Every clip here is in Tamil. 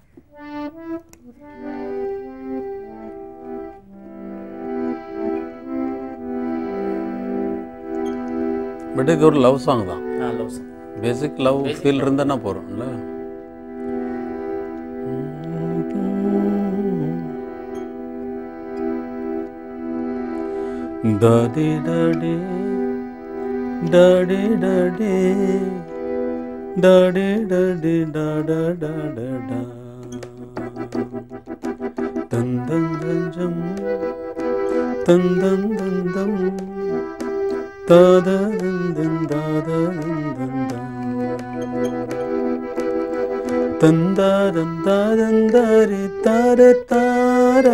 பட் இது ஒரு லவ் சாங் தான் ஆ love song basic love feel இருந்தானா போகிறோம்ல daddy daddy daddy daddy daddy daddy டாடா டாடா டா தந்தம் தஞ்சம் தந்தம் தந்தம் தாதந்தம் தாதந்தம் தந்தாதம் தாதந்தாரி தார தாரா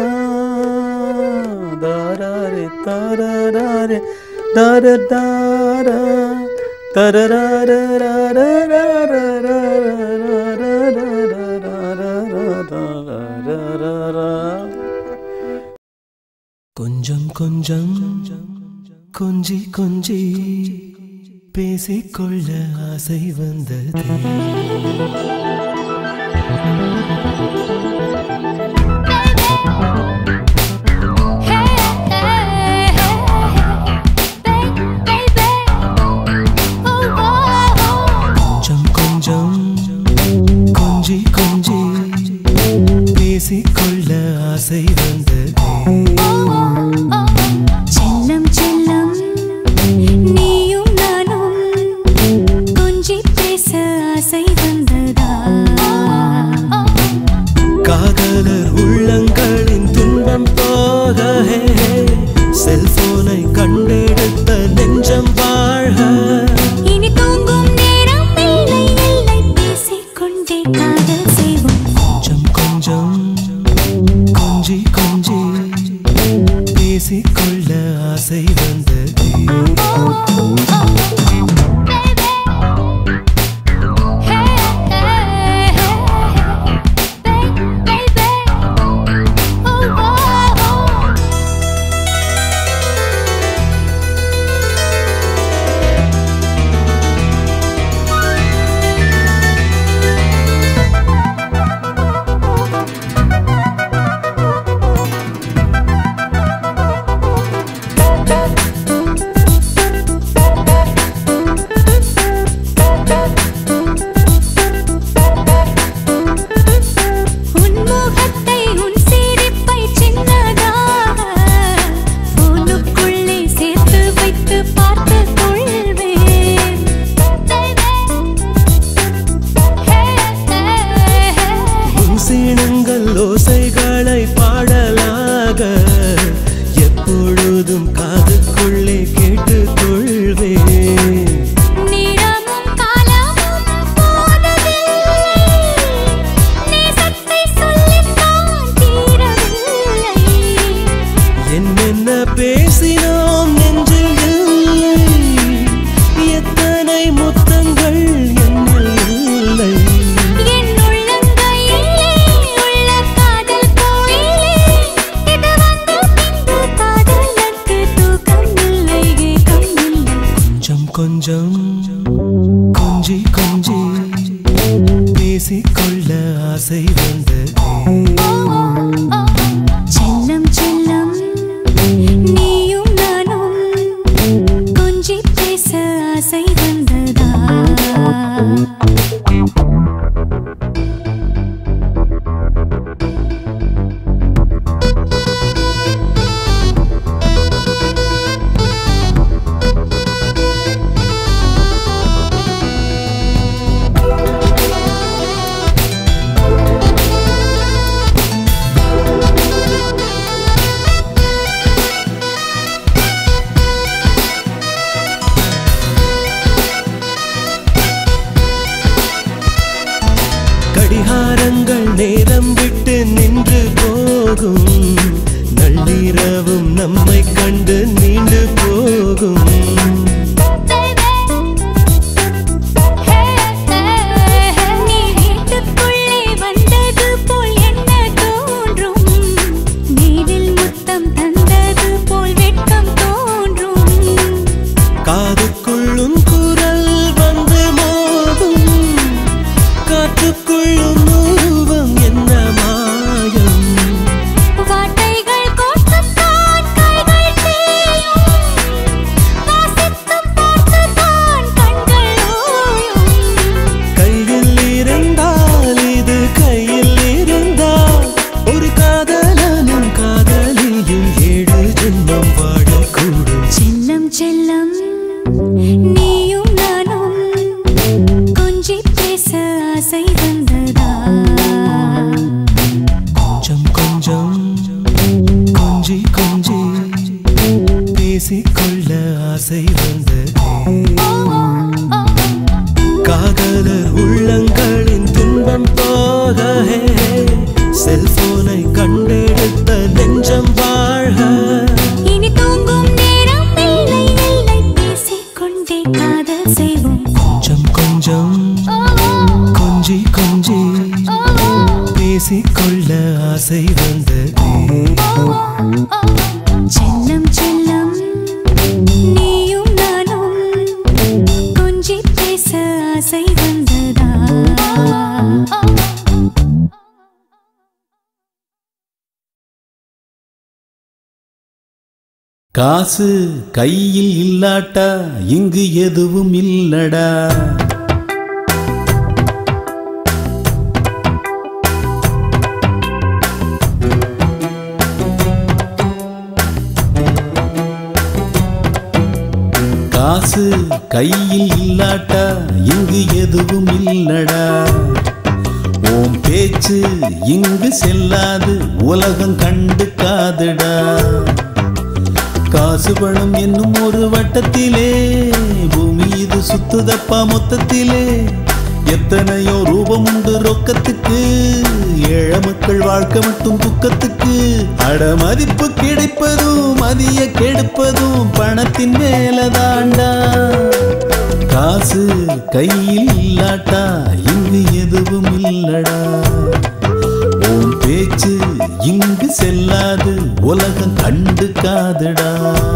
தாராரி தாராரே தார தாரா கொஞ்சம் கொஞ்சம் கொஞ்சி கொஞ்சி பேசிக்கொள்ள ஆசை வந்தது கொஞ்சம் கொஞ்சம் கொஞ்சி கொஞ்சி பேசிக்கொள்ள ஆசை வந்தது செல்லம் செல்லம் நீயும் நானும் கொஞ்சி பேச ஆசை வந்ததா காதலர் உள்ளங்களின் துன்பம் போக ஹே, ஹே, செல்போனை கண்டெடுத்த நெஞ்சம் வாழ்க இனி தூங்கும் நேரம் இல்லை இல்லை பேசிக்கொண்டே காதல் செய்வோம் கொஞ்சம் கொஞ்சம் கொஞ்சி கொஞ்சி பேசிக்கொள்ள ஆசை வந்தது உன் முகத்தை உன் சிரிப்பை சின்னதாக போனுக்குள்ளே சேர்த்து வைத்து பார்த்து கொள்வேன் உன் சீனங்கள் ஓசைகளை பாடலாக எப்பொழுதும் காதுக்குள்ளே கேட்டுக்கொள்வேன் நிறமும் காலமும் போனதில்லை நேசத்தை சொல்லித்தான் தீரவில்லை என்னென்ன பேசினோம் நெஞ்சில் இல்லை எத்தனை முத்தங்கள் என்னில் இல்லை என் உள்ளங்கையிலே உள்ள காதல் கோயிலே இது வந்து பின்பு காதலுக்கு தூக்கம் இல்லை ஏக்கம் இல்லை கொஞ்சம் கொஞ்சம் கொஞ்சி கொஞ்சி பேசிக்கொள்ள ஆசை வந்தது செல்லம் செல்லம் நீயும் நானும் கொஞ்சி பேச ஆசை வந்ததா கடிகாரங்கள் நேரம் விட்டு நின்று போகும் நள்ளிரவும் நம்மை கண்டு நீண்டு போகும் நீ வீட்டுக்குள்ளே வந்தது போல் என்ன தோன்றும் நீரில் முத்தம் தந்தது போல் வெட்கம் தோன்றும் காதுக்குள்ளும் குரல் வந்து மோதும் காற்றுக்குள்ளும் உருவம் என்ன போக ஹே, செல்போனை கண்டெடுத்த நெஞ்சம் வாழ்க இனி தூங்கும் நேரம் இல்லை இல்லை பேசிக்கொண்டே காதல் செய்வோம் கொஞ்சம் கொஞ்சம் ஓ, கொஞ்சி கொஞ்சி ஓ, பேசிக்கொள்ள ஆசை வந்ததே ஓ, ஓ. செல்லம் செல்லம் நீயும் நானும் கொஞ்சி பேச ஆசை வந்ததா காசு கையில் இல்லாட்டா இங்கு எதுவும் இல்லடா காசு கையில் இல்லாட்டா இங்கு எதுவும் இல்லடா ஓம் பேச்சு இங்கு செல்லாது உலகம் கண்டு காதுடா காசு பணம் என்னும் ஒரு வட்டத்திலே பூமி இது சுத்துதப்பா மொத்தத்திலே எத்தனையோ ரூபம் உண்டு ரொக்கத்துக்கு ஏழ மக்கள் வாழ்க்கை மட்டும் துக்கத்துக்கு அட மதிப்பு கிடைப்பதும் மதிய கெடுப்பதும் பணத்தின் மேலதாண்டா காசு கையில் இல்லாட்டா இங்கு எதுவும் இல்லடா உன் பேச்சு இங்கு செல்லாது உலகம் கண்டு காதுடா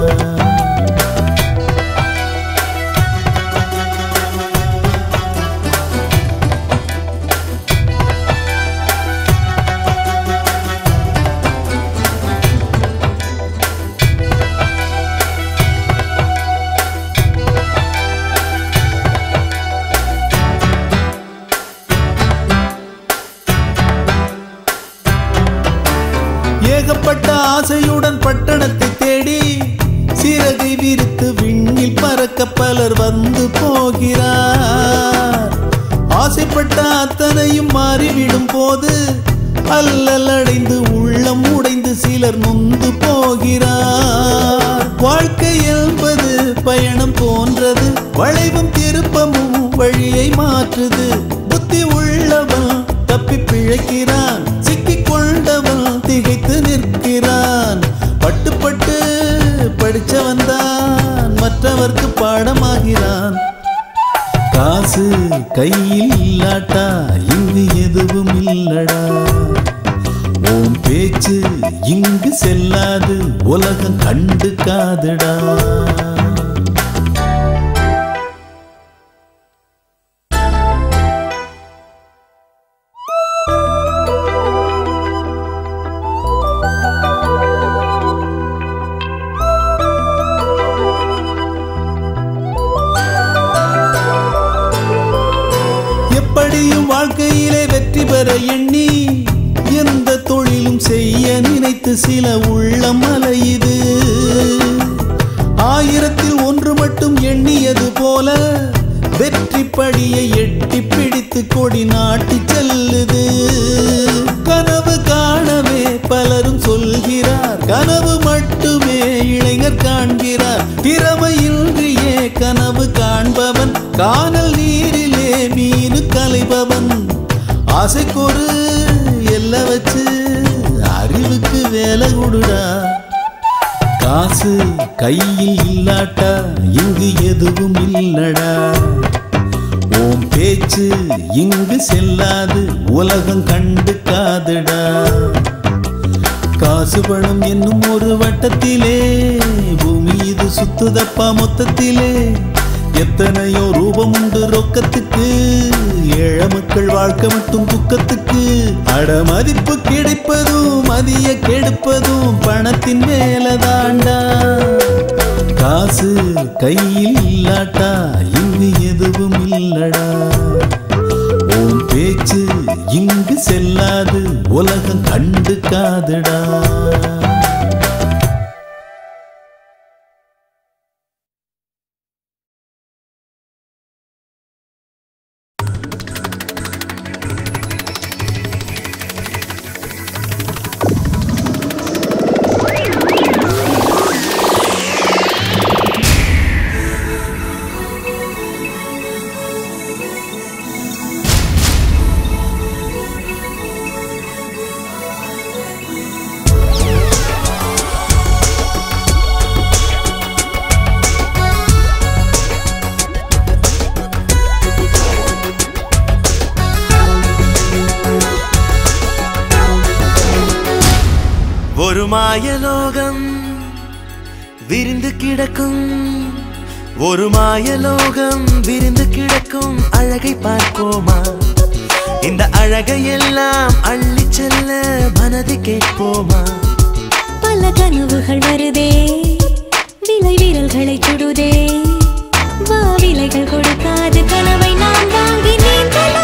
ஏகப்பட்ட ஆசையுடன் பட்டணத்தை தேடி சிறகை விரித்து விண்ணில் பறக்க பலர் வந்து போகிறார் ஆசைப்பட்ட அத்தனையும் மாறிவிடும் போது அல்லல் அடைந்து உள்ளம் உடைந்து சிலர் நொந்து போகிறார் வாழ்க்கை என்பது பயணம் போன்றது வளைவும் திருப்பமும் வழியை மாற்றுது புத்தி உள்ளவன் தப்பி பிழைக்கிறான் சிக்கிக் கொண்டவன் திகைத்து நிற்கிறான் பட்டு பட்டு படிச்சவன் தான் மற்றவர்க்கு பாடமாகிறான் காசு கையில் இல்லாட்டா இங்கு எதுவும் இல்லடா உன் பேச்சு இங்கு செல்லாது உலகம் கண்டு காதுடா எப்படியும் வாழ்க்கையிலே வெற்றி பெற எண்ணி எந்த தொழிலும் செய்ய நினைத்து சில உள்ளம் அலையுது ஆயிரத்தில் ஒன்று மட்டும் எண்ணியது போல வெற்றி படியை எட்டி பிடித்து கொடி நாட்டி செல்லுது கனவு காணவே பலரும் சொல்கிறார் கனவு மட்டுமே இளைஞர் காண்கிறார் திறமையின்றியே கனவு காண்பவன் காணல் நீரிலே மீனு கலைபவன் ஆசைக்கொரு எல்ல வச்சு அறிவுக்கு வேலை கொடுடா காசு கையில் இல்லாட்டா இங்கு எதுவும் இல்லடா உன் பேச்சு இங்கு செல்லாது உலகம் கண்டு காதுடா காசு பணம் என்னும் ஒரு வட்டத்திலே பூமி இது சுத்துதப்பா மொத்தத்திலே எத்தனையோ ரூபம் உண்டு ரொக்கத்துக்கு ஏழ மக்கள் வாழ்க்கை மட்டும் துக்கத்துக்கு அட மதிப்பு கிடைப்பதும் மதிய கெடுப்பதும் பணத்தின் மேலதாண்டா காசு கையில் இல்லாட்டா இங்கு எதுவும் இல்லடா உன் பேச்சு இங்கு செல்லாது உலகம் கண்டு காதுடா ஒரு மாயலோகம் விரிந்து கிடக்கும் ஒரு மாயலோகம் விரிந்து கிடக்கும் அழகை பார்ப்போமா இந்த அழகை எல்லாம் அள்ளி செல்ல மனது கேட்போமா பல கனவுகள் வருதே விலை வீரல்களை சுடுதே வா விலைகள் கொடுக்காது கனவை நாம் வாங்கி நீந்தலாம்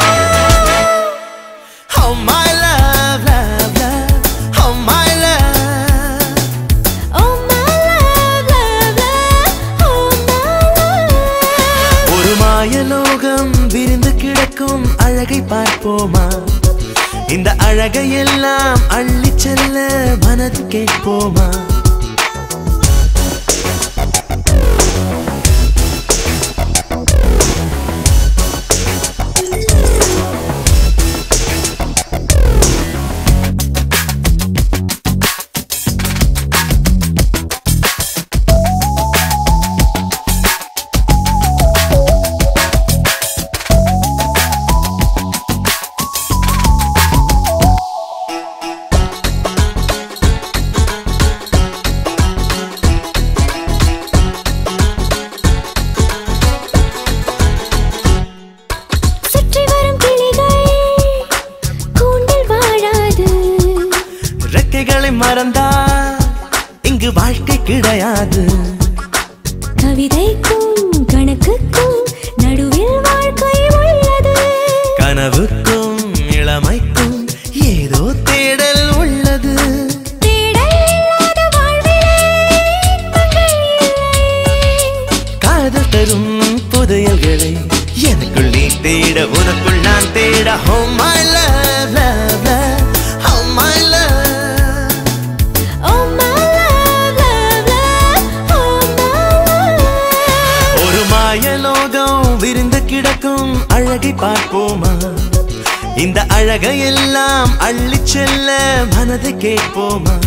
Oh my love, love, love, oh my love Oh my love, love, love, oh my love. ஒரு மாயலோகம் விரிந்து கிடக்கும் அழகை பார்ப்போமா இந்த அழகை எல்லாம் அள்ளி செல்ல மனது கேட்போமா சுற்றி வரும் கிளிகள் கூண்டில் வாழாது ரெக்கைகளை மறந்தா இங்கு வாழ்க்கை கிடையாது கவிதைக்கும் கணக்குக்கும் நடுவில் வாழ்க்கை உள்ளது கனவுக்கும் இளமைக்கும் ஏதோ தேடல் உள்ளது தேடல் இல்லாத வாழ்விலே இன்பங்கள் இல்லை. காதல் தரும் புதையல்களை எனக்குள் நீ தேட உனக்குள் நான் தேட Oh my love, love, love, oh my love Oh my love, love, love, oh my love. ஒரு மாயலோகம் விரிந்து கிடக்கும் அழகை பார்ப்போமா இந்த அழகை எல்லாம் அள்ளி செல்ல மனது கேட்போமா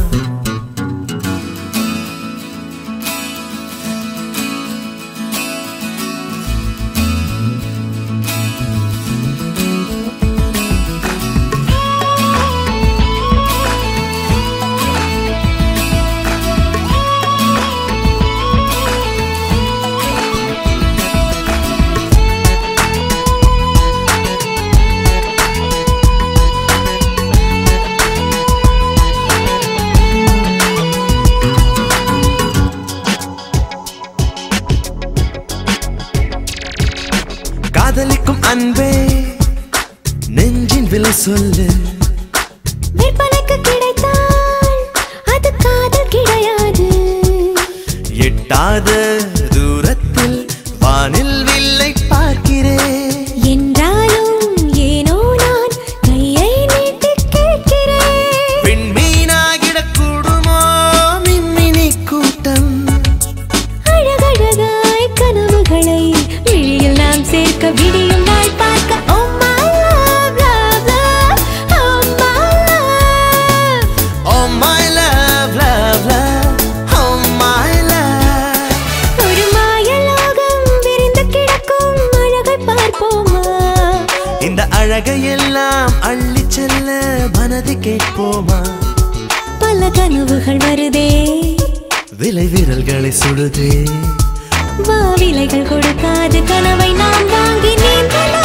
காதலிக்கும் அன்பே நெஞ்சின் விலை சொல்லு விற்பனைக்கு கிடைத்தால் அது காதல் கிடையாது எட்டாத தூரத்தில் வானில் வில்லை பார்க்கிறேன் என்றாலும் ஏனோ நான் கையை நீட்டி கேட்கிறேன் விண்மீனாகிடக் கூடுமோ மின்மினி கூட்டம் அழகழகாய் கனவுகளை விழியில் நாம் சேர்க்க விடியும் நாள் பார்க்க Oh my love, love, love, oh my love. Oh my love, love, love, oh my love ஒரு மாயலோகம் விரிந்து கிடக்கும் அழகை பார்ப்போமா இந்த அழகை எல்லாம் அள்ளி செல்ல மனது கேட்போமா பல கனவுகள் வருதே விலை விரல்களை சுடுதே வா விலைகள் கொடுக்காது கனவை நாம் வாங்கி நீந்தலாம்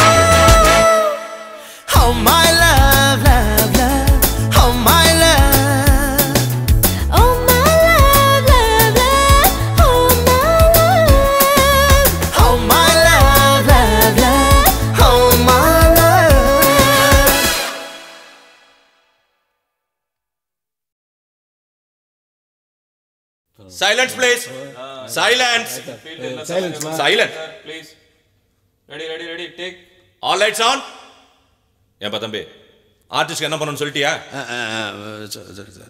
Oh my love, love, love, oh my love Oh my love, love, love, oh my love. Oh my love, love, love, oh my love Silence, please. Silence. Silent. Please ready ready ready take All lights on. ஏன்பா தம்பி ஆர்டிஸ்ட் என்ன பண்ணணும்னு சொல்லிட்டியா சரி சார்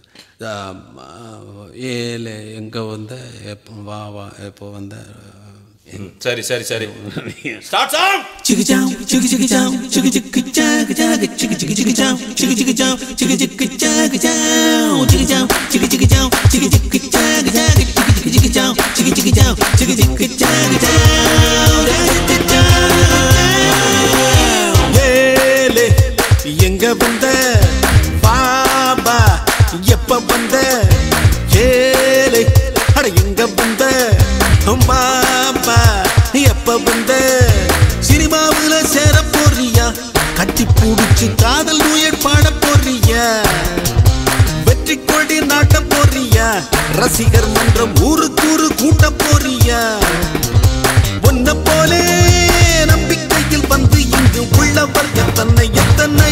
ஏழு எங்கே வந்த எப்போ வா வா எப்போ வந்த ம், சரி சரி சரி start song Chicka chow, chicka chicka chow, chicka chicka chugga chugga, chicka chicka chicka chow, chicka chicka chow, chicka chicka chugga chow, chicka chow, chicka chicka chow, chicka chicka chugga chugga, chicka chicka chow, chicka chicka chow, chicka chicka chugga chow, chicka chow. ஏலே எங்க வந்த பாபா எப்ப வந்த எப்ப வந்த சினிமாவுல சேர போறியா கட்டி பூடிச்சு காதல் நூயட் பாட போறியா வெற்றி கொடி நாட்ட போறியா ரசிகர் மன்றம் ஊருக்கூறு கூட்ட போறியா உன்ன போலே நம்பிக்கையில் வந்து இங்கு உள்ளவர் எத்தனை எத்தனை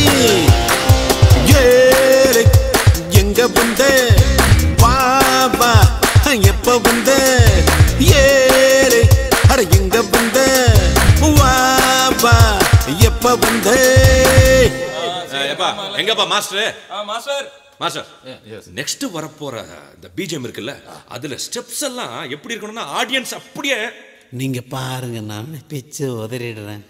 ஏழை எங்க வந்த வா வா எப்ப வந்த ஏழை அட எங்க வந்த வா வா எப்ப வந்த எப்பா எங்கப்பா மாஸ்டர் ஆ மாஸ்டர் மாஸ்டர் நெக்ஸ்ட் வரப்போற இந்த பிஜிஎம் இருக்குல்ல அதுல ஸ்டெப்ஸ் எல்லாம் எப்படி இருக்கணும்னா ஆடியன்ஸ் அப்படியே நீங்க பாருங்க நான் பிச்சு உதறிடுறேன்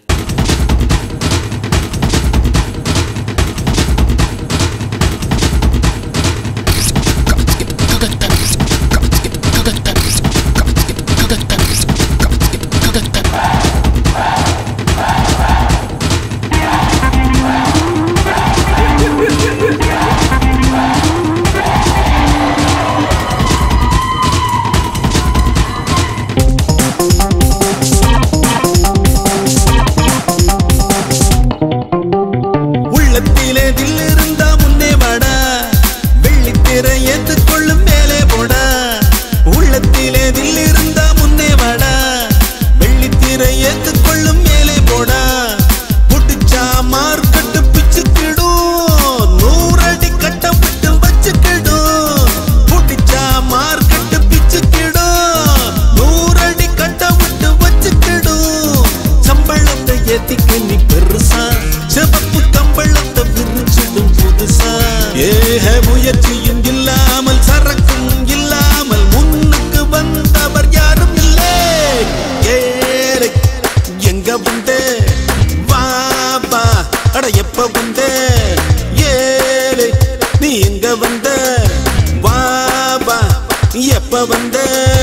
உள்ளத்திலே தில் இருந்தா முன்னே வாடா வெள்ளித்திரை ஏத்துக்கொள்ளும் மேலே போடா உள்ளத்திலே தில் இருந்தா முன்னே வாடா வெள்ளித்திரை ஏத்துக்கொள்ளும் மேலே போடா புடிச்சா மார்க்கெட்டு பிச்சுக்கிடும் நூறடி கட்ட விட்டு வச்சுக்கிடும் புடிச்சா மார்க்கெட்டு பிச்சுக்கிடும் நூறடி கட்ட விட்டு வச்சுக்கிடும் சம்பளத்தை ஏத்திக்க நீ பெருசா சிவப்பு கம்பளத்தை விரிச்சிடும் புதுசா ஏக முயற்சியும் இல்லாமல் சரக்கும் இல்லாமல் முன்னுக்கு வந்தவர் யாரும் இல்லை ஏழை எங்க வந்த வா வா அட எப்ப வந்த ஏழை நீ எங்க வந்த வா வா எப்ப வந்த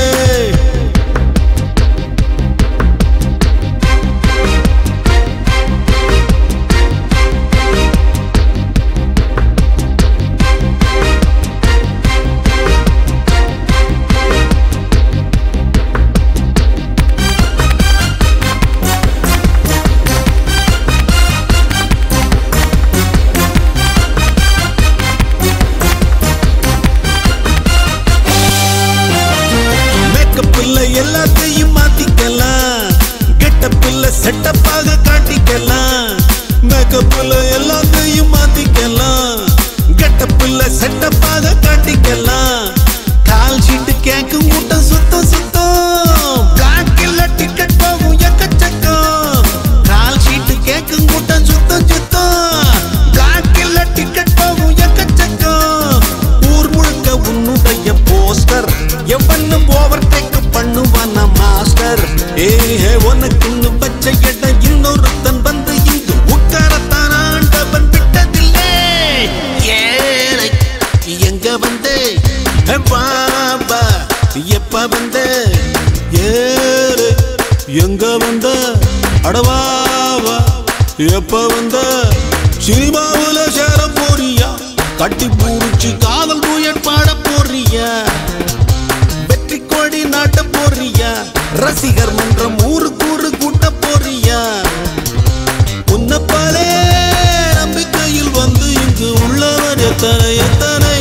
மேக்கப் இல்ல எல்லாத்தையும் மாத்திக்கலாம் கெட்டப் இல்ல செட்டப்பாக காட்டிக்கலாம் மேக்கப் இல்ல எல்லாத்தையும் மாத்திக்கலாம் கெட்டப் இல்ல செட்டப்பாக காட்டிக்கலாம் கால் ஷீட்டு கேக்கும் கூட்டம் சுத்தம் சுத்தம் பிளாக் இல்ல டிக்கெட் போகும் எக்கச்சக்கம் கால் ஷீட்டு கேக்கும் கூட்டம் சுத்தம் சுத்தம் பிளாக் இல்ல டிக்கெட் போகும் எக்கச்சக்கம் ஊர் முழுக்க உன்னுடைய போஸ்டர் எவனும் ஓவர் டேக் பண்ணுவான் மாஸ்டர் ஏ உனக்கு இன்னும் வச்ச இடம் இன்னொருத்தன் வந்து இங்கு உட்காரத்தான் ஆண்டவன் விட்டதில்லை ஏழை எங்க வந்து வா வா எப்ப வந்த ஏழை எங்க வந்த அடவா வா எப்ப வந்த சினிமாவுல சேர போறியா கட்டி பூடிச்சு காதல் நூயட் பாட போறியா வெற்றி கோடி நாட்ட போறியா ரசிகர் மன்றம் ஊருக்கூறு கூட்ட போறியா உன்னப்பாலே நம்பிக்கையில் வந்து இங்கு உள்ளவர் எத்தனை எத்தனை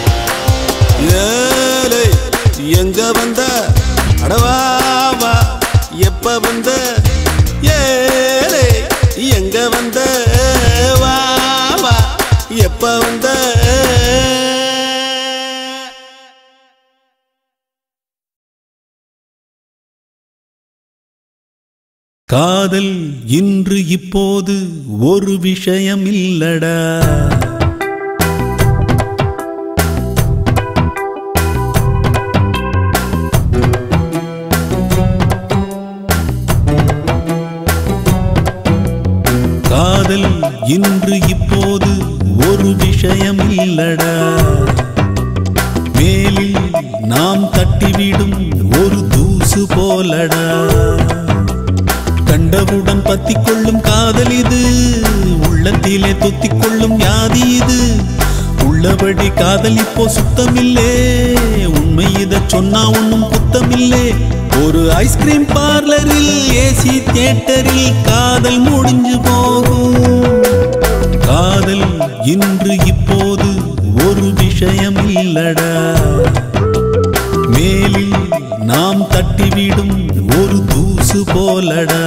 ஏழை எங்க வந்த அடவா வா எப்ப வந்த ஏழை எங்க வந்த வா வா எப்ப வந்த காதல் இன்று இப்போது ஒரு விஷயம் இல்லடா காதல் இன்று இப்போது ஒரு விஷயம் இல்லடா மேலில் நாம் தட்டிவிடும் ஒரு தூசு போலடா கண்டவுடன் பத்திக் கொள்ளும் காதல் இது உள்ளத்திலே தொத்திக் கொள்ளும் வியாதி இது உள்ளபடி காதல் இப்போ சுத்தமில்லே உண்மை இத சொன்னா ஒண்ணும் குத்தமில்லே ஒரு ஐஸ்கிரீம் பார்லரில் ஏசி தியேட்டரில் காதல் முடிஞ்சு போகும் காதல் இன்று இப்போது ஒரு விஷயம் இல்லடா மேலில் நாம் தட்டிவிடும் ஒரு தூசு போலடா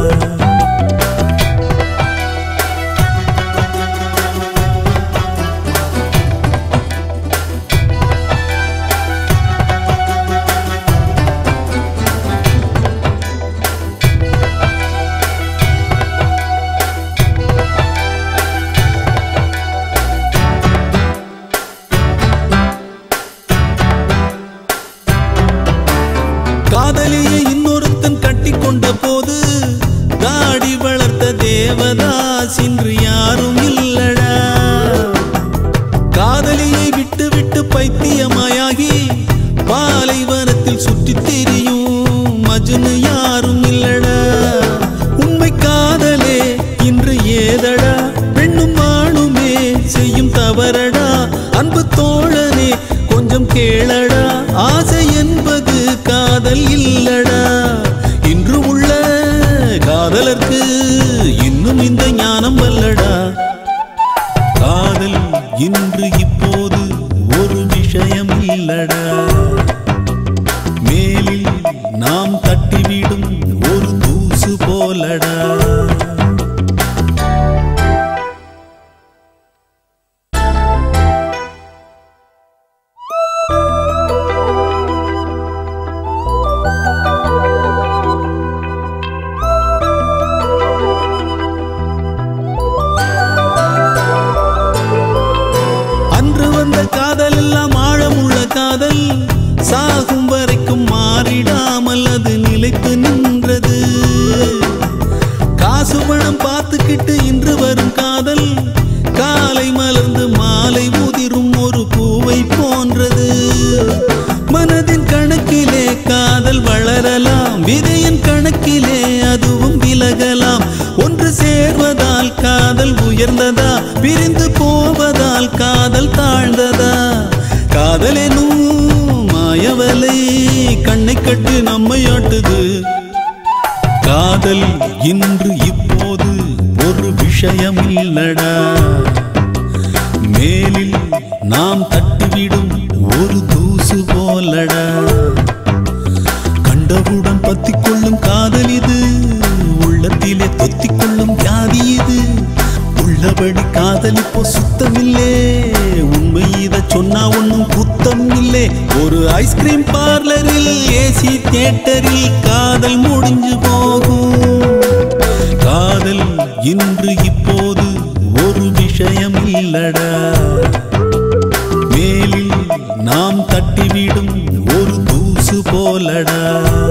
காதலியை இன்னொருத்தன் கட்டி கொண்ட போது தாடி வளர்த்த தேவதாஸ் இன்று யாரும் இல்லடா காதலியை விட்டு விட்டு பைத்தியமாயாகி பாலைவனத்தில் சுற்றித் திரியும் மஜ்னு யாரும் இல்லடா உண்மை காதலே இன்று ஏதடா பெண்ணும் ஆணுமே செய்யும் தவறடா அன்பு தோழனே கொஞ்சம் கேளடா ஆசை என்பது காதல் இல்லடா இன்று உள்ள காதலர்க்கு இன்னும் இந்த ஞானம் வல்லடா காதல் இன்று இப்போது ஒரு விஷயம் இல்லடா மேலில் நாம் தட்டிவிடும் ஒரு தூசு போலடா அன்று வந்த காதல் எல்லாம் ஆழமுள்ள காதல் சாகும் வரைக்கும் மாறிடாமல் அது நிலைத்து நின்றது காசு பணம் பார்த்துக்கிட்டு இன்று வரும் காதல் காலை மலர்ந்து மாலை உதிரும் ஒரு பூவை போன்றது மனதின் கணக்கிலே காதல் வளரலாம் விதையின் கணக்கிலே அதுவும் விலகலாம் ஒன்று சேர்வதால் காதல் உயர்ந்ததா பிரிந்து போவதால் காதல் தாழ்ந்ததா காதலெனும் மாயவலை கண்ணை கட்டு நம்மை ஆட்டுது காதல் இன்று இப்போது ஒரு விஷயம் இல்லடா மேலில் நாம் தட்டிவிடும் ஒரு தூசு போலடா கண்டவுடன் பத்திக் கொள்ளும் காதல் இது உள்ளத்திலே தொத்திக் கொள்ளும் வியாதி இது உள்ளபடி காதல் இப்போ சுத்தமில்லே உண்மை இத சொன்னா ஒண்ணும் குத்தம் இல்லே ஒரு ஐஸ்கிரீம் பார்லரில் ஏசி தியேட்டரில் காதல் முடிஞ்சு போகும் காதல் இன்று இப்போது ஒரு விஷயம் இல்லடா மேலில் நாம் தட்டிவிடும் ஒரு தூசு போலடா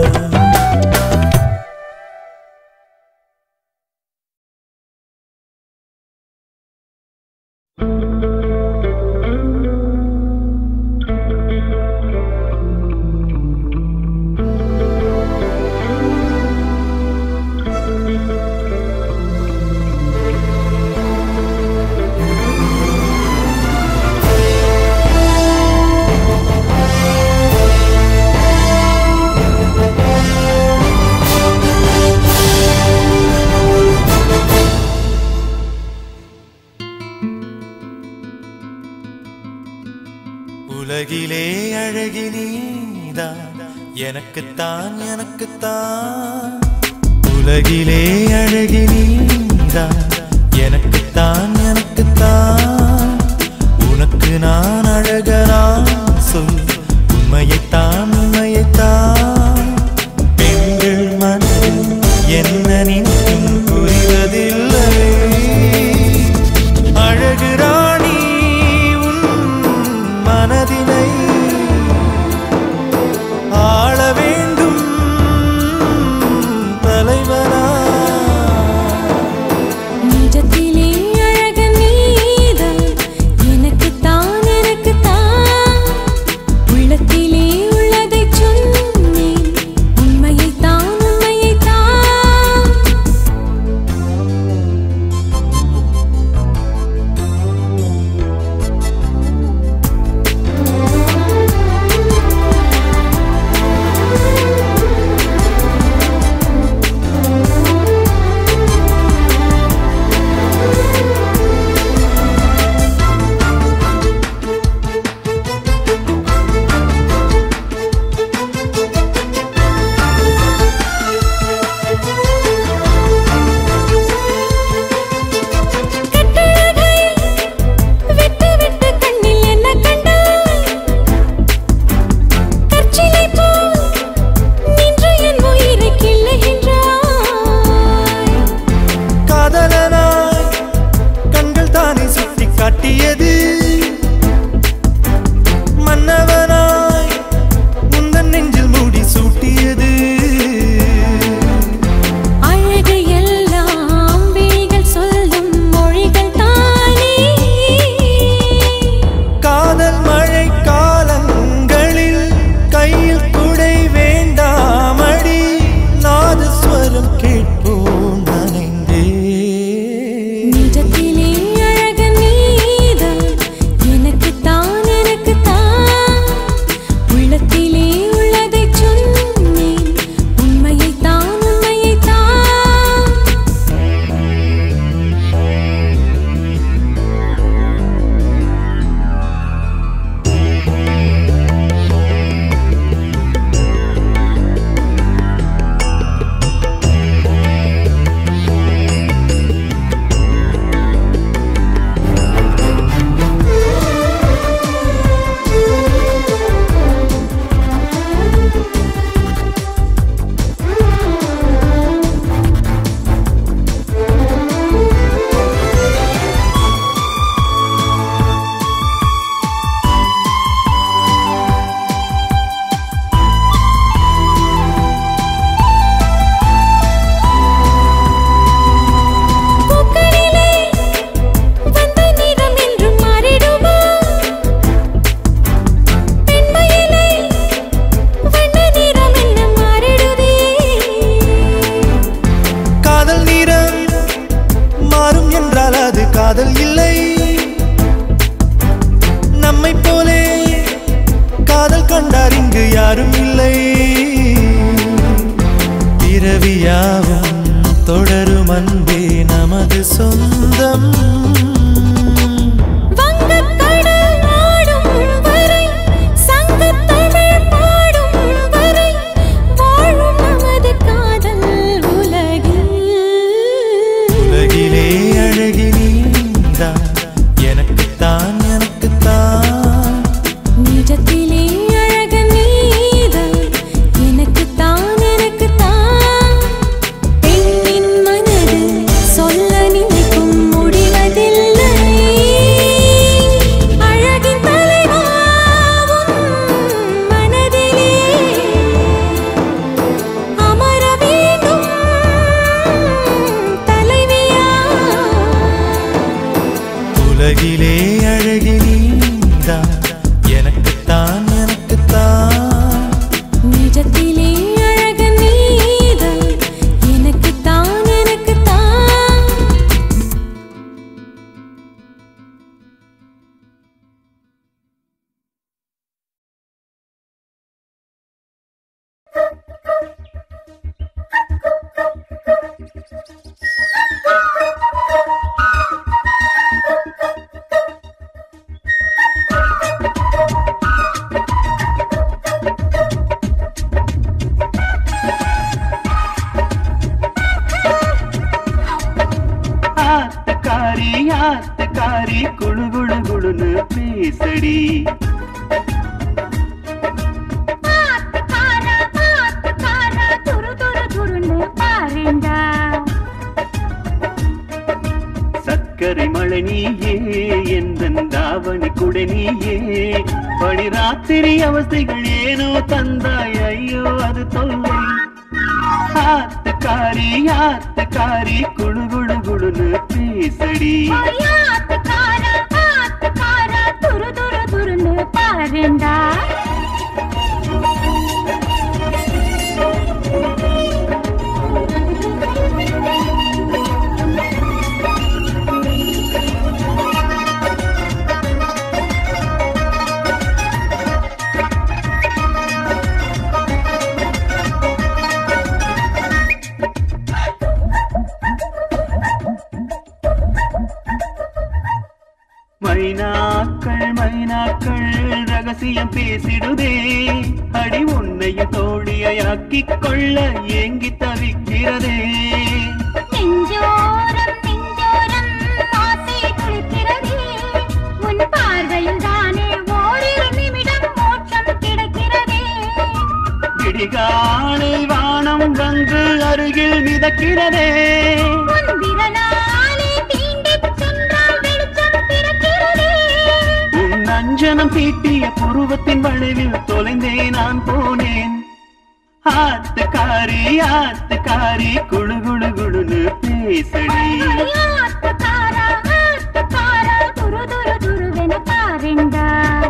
உலகிலே அழகி நீதான் எனக்குத்தான் எனக்குத்தான் உலகிலே அழகி நீதான் எனக்குத்தான் எனக்குத்தான் உனக்கு நான் அழகனா சொல் உண்மையைத்தான் உண்மையைத்தான் பெண்கள் மனதில் என்ன நினைக்கும் புரிவதில்லை அழகு ராணி உன் மனதினை ஆள வேண்டும் தலைவனா நிஜத்திலே அழகு நீதான் அழகு நீதான் எனக்குத்தான் எனக்குத்தான் நிஜத்திலே அழகு நீதான் எனக்குத்தான் எனக்குத்தான் ஆத்துக்காரி ஆத்துக்காரி குழு குழு குழுன்னு பேசடி ஆத்துக்காரா ஆத்துக்காரா துரு துரு துருன்னு பாருண்டா சர்க்கரை மழை நீயே எந்த தாவணி குடை நீயே படி ராத்திரி அவஸ்தைகள் ஏனோ தந்தாய் ஐயோ அது தொல்லை ஆத்துக்காரி ஆத்துக்காரி குழு குழு குழுன்னு பேசடி ஓய் ஆத்துக்காரா ஆத்துக்காரா துரு துரு துருன்னு பாருண்டா மைனாக்கள் மைனாக்கள் ரகசியம் பேசிடுதே அடி உன்னையும் தோழியாக்கிக் கொள்ள ஏங்கி தவிக்கிறதே நெஞ்சோரம் நெஞ்சோரம் ஆசை துளிக்கிறதே உன் பார்வையில் தானே ஓரிரு நிமிடம் மோட்சம் கிடைக்கிறதே விடிகாலை வானம் வந்து அருகில் மிதக்கிறதே உன் விரலாலே தீண்டிச் சென்றால் வெளிச்சம் பிறக்கிறதே உன் அஞ்சனம் தீட்டிய புருவத்தின் வளைவில் தொலைந்தே நான் போனேன் ஆத்துக்காரி ஆத்துக்காரி குழு குழு குழுன்னு பேசடி ஆத்துக்காரா ஆத்துக்காரா துரு துரு துருவென பாருண்டா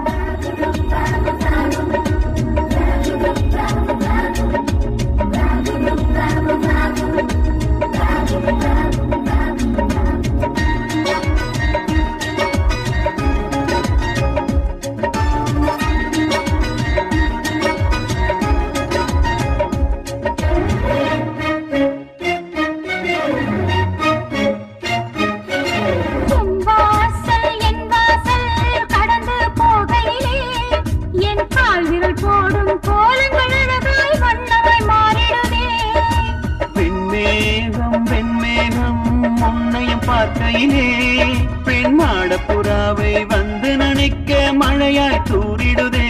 என் வாசல் என் வாசல் கடந்து போகையிலே என் கால் விரல் போடும் கோலங்கள் அழகாய் வண்ணமாய் மாறிடுதே வெண்மேகம் வெண்மேகம் உன்னையும் பார்க்கையிலே பெண்மாட புறாவை வந்து நினைக்க மழையாய் தூரிடுதே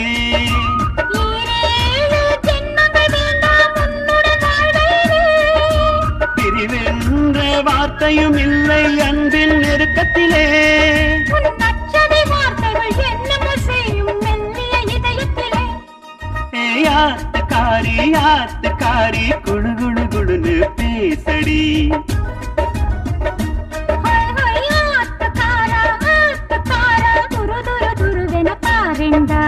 ஈரேழு ஜென்மங்கள் வேண்டாம் உன்னுடன் வாழ்வையிலே பிரிவென்ற வார்த்தையும் இல்லை அன்பின் நெருக்கத்திலே உன் நச்சதை வார்த்தைகள் என்னமோ செய்யும் மெல்லிய இதயத்திலே ஏய் ஆத்துக்காரி ஆத்துக்காரி குழு குழு குழுன்னு பேசடி ஹொய் ஹொய் ஆத்துக்காரா ஆத்துக்காரா துரு துரு துருவென பாருண்டா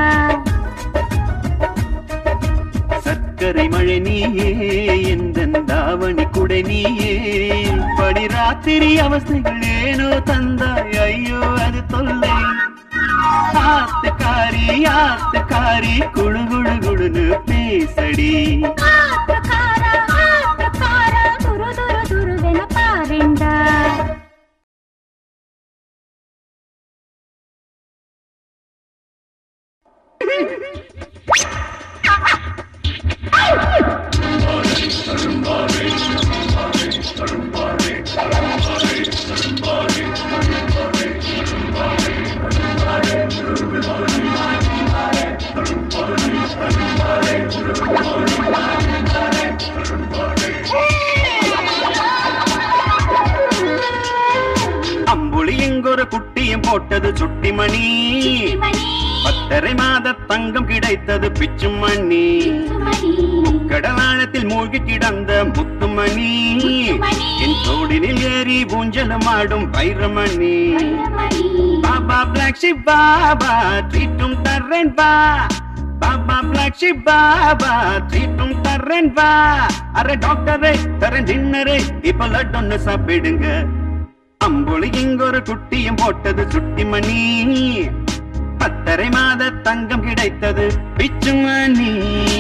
சர்க்கரை மழை நீயே எந்த தாவணி குடை நீயே படி ராத்திரி அவஸ்தைகள் ஏனோ தந்தாய் ஐயோ அது தொல்லை ஆத்துக்காரி ஆத்துக்காரி குழு குழு குழுன்னு பேசடி ஆத்துக்காரா ஆத்துக்காரா துரு துரு துருவென பாருண்டா அம்புலி எங்கொரு குட்டியும் போட்டது சுட்டிமணி மணி பத்தரை மாத தங்கம் கிடைத்தது பிச்சுமணி மணி கடலாழத்தில் மூழ்கி கிடந்த முத்துமணி முத்துமணி. என் தோடினில் ஏறி ஊஞ்சலம் ஆடும் வைரமணி மணி பாபா பிளாக் ஷிப் பாபா ட்ரீட்டும் தர்றேன் வா பாபா பிளாக் ஷிப் பாபா ட்ரீட்டும் தர்றேன் வா அரே டாக்டரே தரேன் டின்னரே இப்ப லட் ஒன்னு சாப்பிடுங்க அம்புலி இங்க ஒரு குட்டியும் போட்டது சுட்டி மணி பத்தரை மாத தங்கம் கிடைத்தது பிச்சு மணி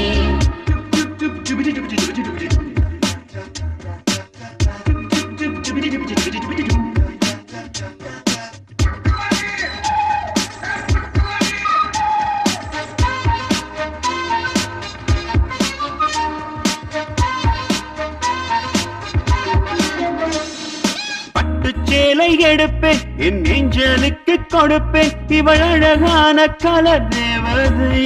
பட்டுச்சேலை எடுப்பேன் என் நெஞ்சலுக்கு கொடுப்பேன் இவள் அழகான கலர் தேவதை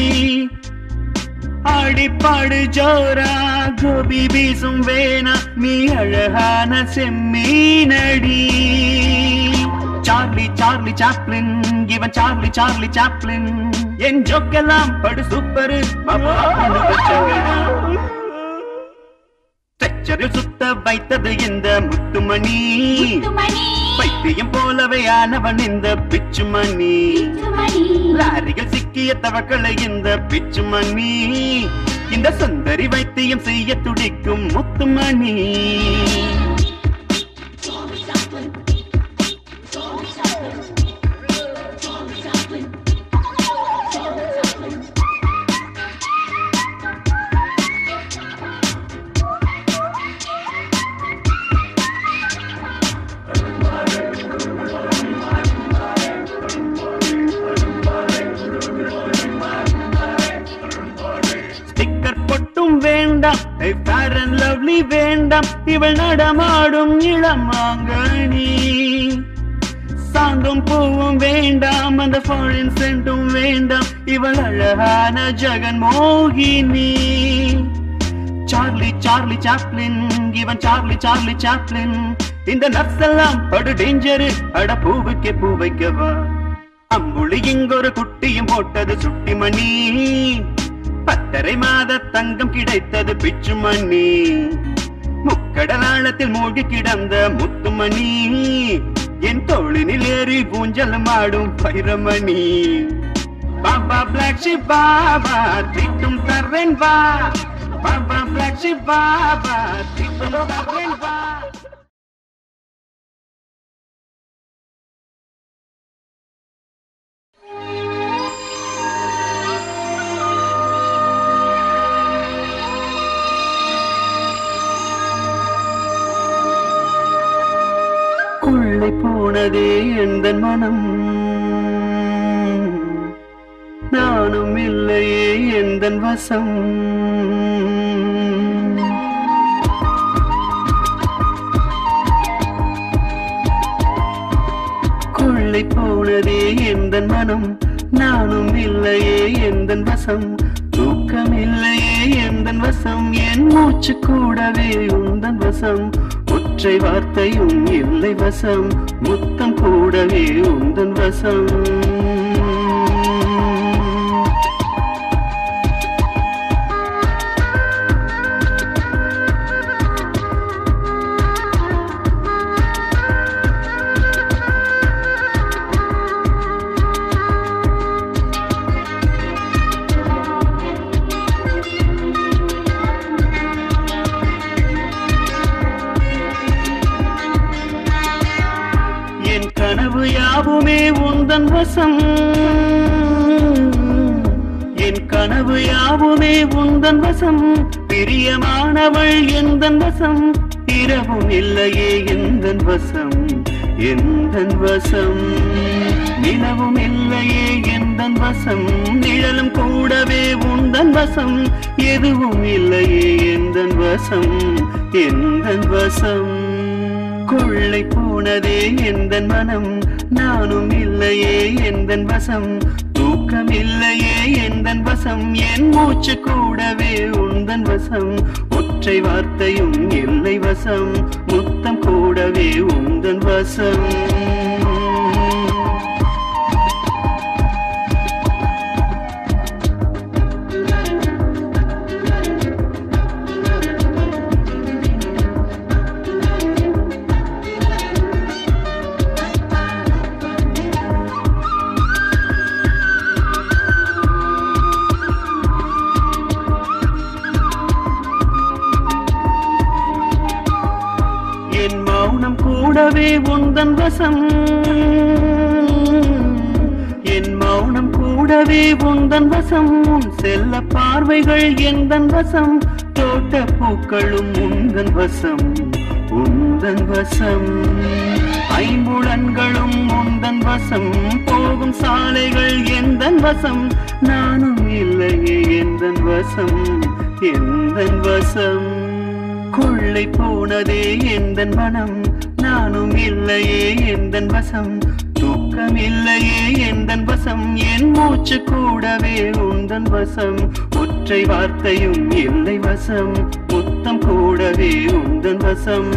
ஆடிப்பாடு ஜோரா கோபி வீசும் வேணா நீ அழகான செம்மீனடி சார்லி சார்லி சாப்ளின் இவன் சார்லி சார்லி சாப்ளின் என் ஜோக்கெல்லாம் படு சூப்பரு ஸ்ட்ரெச்சரில் சுத்த வைத்தது இந்த முத்துமணி பைத்தியம் போலவே ஆனவன் இந்த பிச்சுமணி லாரிகள் சிக்கிய தவக்களை இந்த பிச்சுமணி இந்த சுந்தரி வைத்தியம் செய்ய துடிக்கும் முத்துமணி ஸ்டிக்கர் பொட்டும் வேண்டாம் ஃபேர் அண்ட் லவ்லி வேண்டாம் இவள் நடமாடும் இளமாங்கனி சாந்தும் பூவும் வேண்டாம் அந்த ஃபாரின் சென்டும் வேண்டாம் இவள் அழகான ஜெகன் மோகினி சார்லி சார்லி சாப்ளின் இவன் சார்லி சார்லி சாப்ளின் இந்த நர்ஸ் எல்லாம் படு டேஞ்சரு அட பூவுக்கே பூ வைக்கவா அம்புலி இங்கொரு குட்டியும் போட்டது சுட்டி மணி பத்தரை மாத தங்கம் கிடைத்தது பிச்சு மணி முக்கடலாளத்தில் மூழ்கி கிடந்த முத்துமணி என் தோளினில் ஏறி ஊஞ்சல் மாடும் பைரமணி பாபா பிளாக் ஷிப் பாபா திட்டும் தர்றேன் வா பாபா பிளாக் ஷிப் பாபா திட்டும் தர்றேன் வா கொள்ளை போனதே எந்த மனம் நானும் இல்லையே எந்த வசம் கொள்ளை போனதே எந்த மனம் நானும் இல்லையே எந்த வசம் தூக்கம் இல்லையே எந்த வசம் என் மூச்சு கூடவே உந்தன் வசம் ஒற்றை வார்த்தையும் இல்லை வசம் முத்தம் கூடவே உந்தன் வசம் என் கனவு யாவுமே உந்தன் வசம் என் கனவு யாவுமே உந்தன் வசம் பிரியமானவள் எந்தன் வசம் இரவும் இல்லையே எந்தன் வசம் எந்தன் வசம் நிலவும் இல்லையே எந்தன் வசம் நிழலும் கூடவே உந்தன் வசம் எதுவும் இல்லையே எந்தன் வசம் எந்தன் வசம் கொள்ளை போனதே எந்த மனம் நானும் இல்லையே எந்த வசம் தூக்கம் இல்லையே எந்த வசம் என் மூச்சு கூடவே உந்தன் வசம் ஒற்றை வார்த்தையும் இல்லை வசம் முத்தம் கூடவே உந்தன் வசம் கூடவே உந்தன் வசம் என் மௌனம் கூடவே உந்தன் வசம் உன் செல்ல பார்வைகள் எந்தன் வசம் தோட்ட பூக்களும் உந்தன் வசம் உந்தன் வசம் ஐம்புலன்களும் உந்தன் வசம் போகும் சாலைகள் எந்தன் வசம் நானும் இல்லையே எந்தன் வசம் எந்தன் வசம் கொள்ளை போனதே எந்தன் மனம் நானும் இல்லையே எந்தன் வசம் தூக்கம் இல்லையே எந்தன் வசம் என் மூச்சு கூடவே உந்தன் வசம் ஒற்றை வார்த்தையும் இல்லை வசம் முத்தம் கூடவே உந்தன் வசம்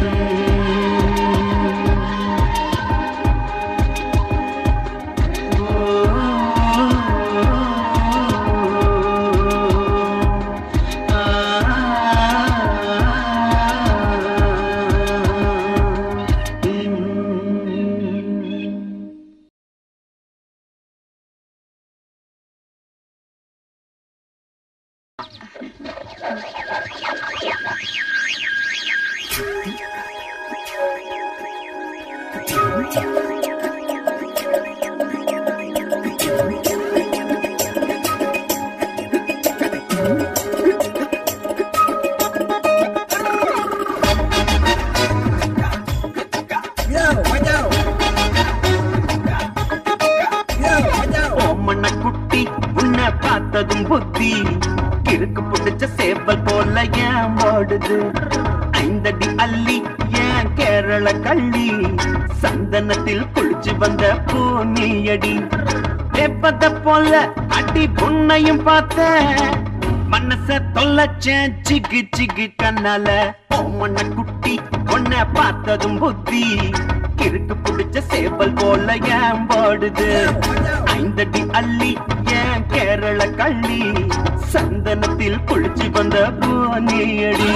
ஓமண்ண குட்டி உன்னை பார்த்ததும் புத்தி கிறுக்கு பிடிச்ச சேவல் போல ஏன் ஓடுது ஐந்தடி அள்ளி ஏன் கேரள கள்ளி சந்தனத்தில் குளிச்சு வந்த பூனியடி வேப்பத போல அடி புண்ணையும் பார்த்த மனச தொல்லச்சேன் சிகு சிகு கண்ணால ஓமண்ண குட்டி உன்னை பார்த்ததும் புத்தி கிறுக்கு பிடிச்ச சேவல் போல ஏன் ஓடுது ஐந்தடி அள்ளி ஏன் கேரள கள்ளி சந்தனத்தில் குளிச்சு வந்த பூனியடி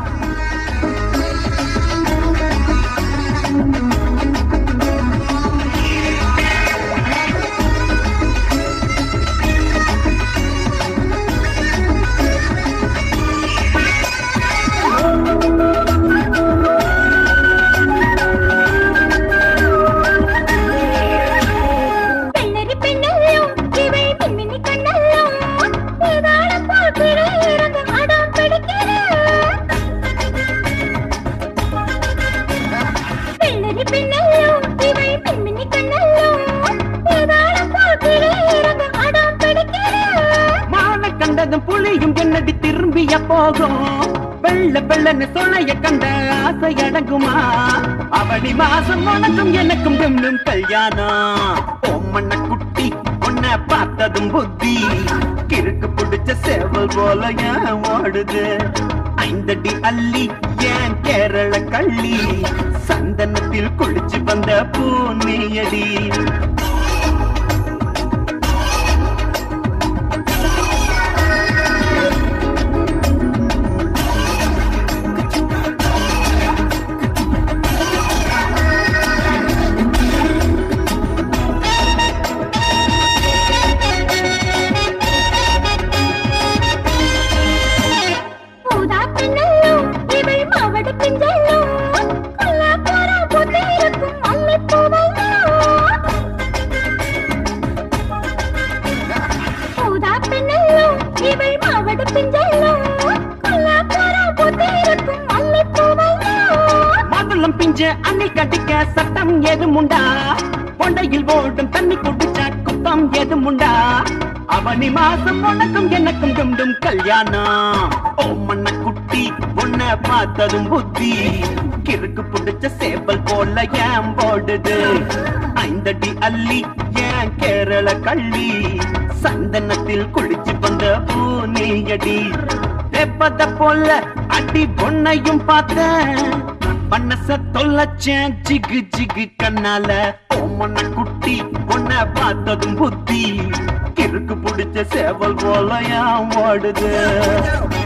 பெண்ணரி பெண்ணல்லோ இவை மின்மினி கண்ணல்லோ ஏதாள போல் இறங்க அடம் பிடிக்கிற பெண்ணரி பெண்ணல்லோ இவை மின்மினி கண்ணல்லோ ஏதாள போல் இறங்க அடம் பிடிக்கிற மான கண்டதும் புலியும் என்னடி திரும்பிய போகும் வெள்ள வெள்ளன்னு சொலைய கண்ட ஆசை அடங்குமா அவனி மாசம் உனக்கும் எனக்கும் இன்னும் கல்யாணம் ஓமண்ண குட்டி உன்னை பார்த்ததும் புத்தி கிறுக்கு பிடிச்ச சேவல் போல ஏன் ஓடுது ஐந்தடி அள்ளி ஏன் கேரள கள்ளி சந்தனத்தில் குளிச்சு வந்த பூனியடி ஊதா பெண்ணல்லோ இவை மாவட பிஞ்சல்லோ கொல்லா போரா புத்தி இருக்கும் மல்லிப்பூவல்லோ ஊதா பெண்ணல்லோ இவை மாவட பிஞ்சல்லோ கொல்லா போரா புத்தி இருக்கும் மல்லிப்பூவல்லோ மாதுளம் பிஞ்ச அணில் கடிக்க சட்டம் ஏதுமுண்டா கொண்டையில் ஓடும் தண்ணி குடிச்ச குத்தம் ஏதுமுண்டா அவனி மாசம் உனக்கும் எனக்கும் டும் கல்யாணம் ஓ மண்ண குட்டி உன்னை பார்த்ததும் புத்தி கிறுக்கு பிடிச்ச சேவல் போல ஏன் போடுது ஐந்தடி அள்ளி ஏன் கேரள கள்ளி சந்தனத்தில் குளிச்சு வந்த பூனியடி வெப்பத போல அடி பொண்ணையும் பார்த்தேன் மனச தொல்லச்சேன் ஜிகு ஜிகு கண்ணால ஓமன குட்டி உன்னை பார்த்ததும் புத்தி கிறுக்கு பிடிச்ச சேவல் போல ஏன் ஓடுது